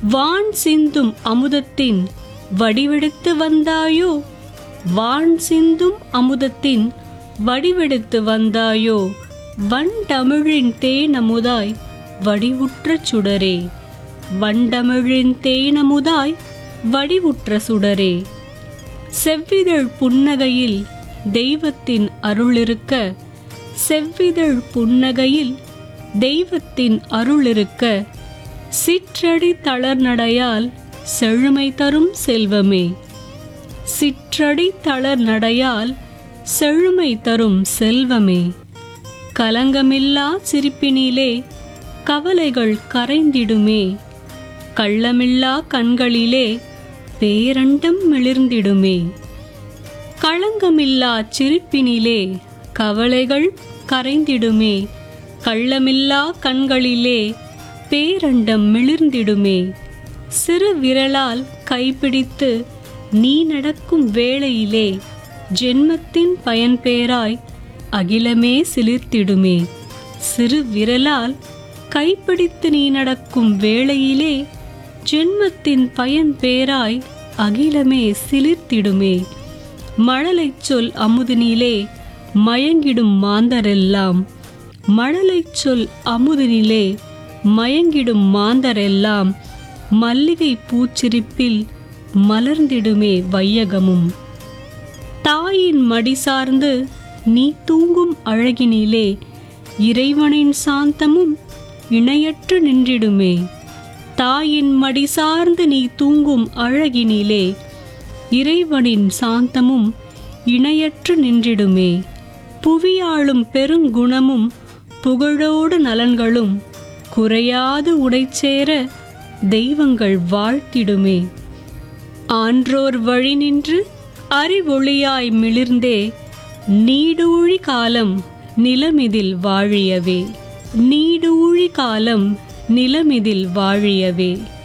வான் சிந்தும் அமுதத்தின் வடிவெடுத்து வந்தாயோ வான் சிந்தும் அமுதத்தின் வடிவெடுத்து வந்தாயோ வண்டமிழின் தேனமுதாய் வடிவுற்ற சுடரே வண்டமிழின் தேனமுதாய் வடிவுற்ற சுடரே செவ்விதழ் புன்னகையில் தெய்வத்தின் அருளிருக்க செவ்விதழ் புன்னகையில் தெய்வத்தின் அருளிருக்க சிற்றடி தளர்நடையால் செழுமை தரும் செல்வமே சிற்றடி தளர்நடையால் செழுமை தரும் செல்வமே கலங்கமில்லா சிரிப்பினிலே கவலைகள் கரைந்திடுமே கள்ளமில்லா கண்களிலே பேரண்டம் மிளிர்ந்திடுமே களங்கமில்லா சிரிப்பினிலே கவலைகள் கரைந்திடுமே கள்ளமில்லா கண்களிலே பேரண்டம் மிளிர்ந்திடுமே சிறு விரலால் கைப்பிடித்து நீ நடக்கும் வேளையிலே ஜென்மத்தின் பயன்பேராய் அகிலமே சிலிர்த்திடுமே சிறு விரலால் கைப்பிடித்து நீ நடக்கும் வேளையிலே ஜென்மத்தின் பயன் பேராய் அகிலமே சிலிர்த்திடுமே மழலைச் சொல் அமுதினிலே மயங்கிடும் மாந்தரெல்லாம் மழலைச் சொல் அமுதினிலே மயங்கிடும் மாந்தரெல்லாம் மல்லிகை பூச்சிரிப்பில் மலர்ந்திடுமே வையகமும் தாயின் மடி சார்ந்து நீ தூங்கும் அழகினிலே இறைவனின் சாந்தமும் இணையற்று நின்றிடுமே தாயின் மடி சார்ந்து நீ தூங்கும் அழகினிலே இறைவனின் சாந்தமும் இணையற்று நின்றிடுமே புவியாளும் பெருங்குணமும் புகழோடு நலன்களும் குறையாது உடைச்சேர தெய்வங்கள் வாழ்த்திடுமே ஆன்றோர் வழி நின்று அறிவொளியாய் மிளிர்ந்தே நீடூழி காலம் நிலமிதில் வாழியவே நீடூழி காலம் நிலமிதில் வாழியவே